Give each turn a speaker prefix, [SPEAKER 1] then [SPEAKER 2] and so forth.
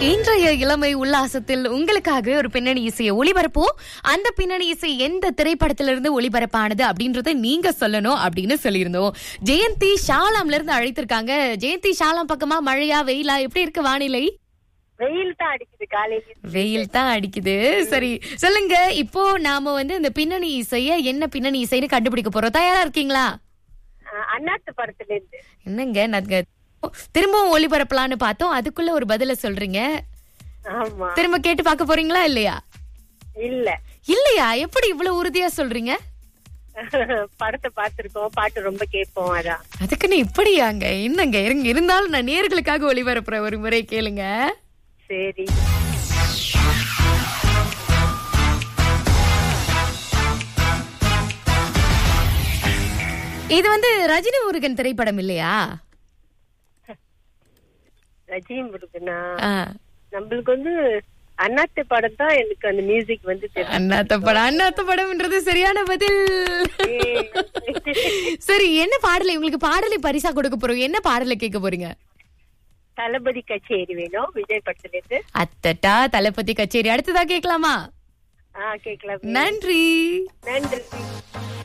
[SPEAKER 1] இன்றைய இளமை உல்லாசத்தில் உங்களுக்காக ஒரு பின்னணி இசையை ஒளிபரப்போம் அந்த பின்னணி இசை எந்த திரைப்படத்திலிருந்து ஒளிபரப்பானது அப்படின்றத நீங்க சொல்லணும் அப்படின்னு சொல்லியிருந்தோம் ஜெயந்தி ஷாலாம்ல இருந்து அழைத்திருக்காங்க ஜெயந்தி ஷாலாம் பக்கமா மழையா வெயிலா எப்படி இருக்கு வானிலை
[SPEAKER 2] வெயில் தான் அடிக்குது காலையில
[SPEAKER 1] வெயில் தான் அடிக்குது சரி சொல்லுங்க இப்போ நாம வந்து இந்த பின்னணி இசைய என்ன பின்னணி இசைன்னு கண்டுபிடிக்க போறோம் தயாரா இருக்கீங்களா
[SPEAKER 2] அஹ் அண்ணாத்து படத்துல இருந்து
[SPEAKER 1] என்னங்க நாங்க திரும்பவும் ஒளிபரப்பலான்னு பார்த்தோம் அதுக்குள்ள ஒரு பதில சொல்றீங்க
[SPEAKER 2] ஆமா
[SPEAKER 1] திரும்ப கேட்டு பார்க்க போறீங்களா இல்லையா
[SPEAKER 2] இல்ல
[SPEAKER 1] இல்லையா எப்படி இவ்வளவு உறுதியா சொல்றீங்க
[SPEAKER 2] படத்தை பார்த்திருக்கோம் பாட்டு ரொம்ப கேட்போம் அதான்
[SPEAKER 1] அதுக்குன்னு இப்படியாங்க என்னங்க இருங்க இருந்தாலும் நான் நேர்களுக்காக ஒளிபரப்புறேன் ஒரு முறை கேளுங்க
[SPEAKER 2] சரி
[SPEAKER 1] இது வந்து ரஜினி முருகன் திரைப்படம் இல்லையா
[SPEAKER 2] ரஜினி முருகனா
[SPEAKER 1] ஆ.
[SPEAKER 2] நம்மளுக்கு வந்து அண்ணாத்து படம் தான் எனக்கு அந்த மியூசிக் வந்து தெரியும்
[SPEAKER 1] அண்ணாத்த படம் அண்ணாத்த படம்ன்றது சரியான பதில் சரி என்ன பாடலை உங்களுக்கு பாடலை பரிசா கொடுக்க போறோம் என்ன பாடலை கேட்க போறீங்க
[SPEAKER 2] தளபதி கச்சேரி வேணும் விஜய் படத்துல இருந்து
[SPEAKER 1] அத்தட்டா தளபதி கச்சேரி அடுத்ததா கேட்கலாமா
[SPEAKER 2] ஆஹ் கேட்கலாம்
[SPEAKER 1] நன்றி
[SPEAKER 2] நன்றி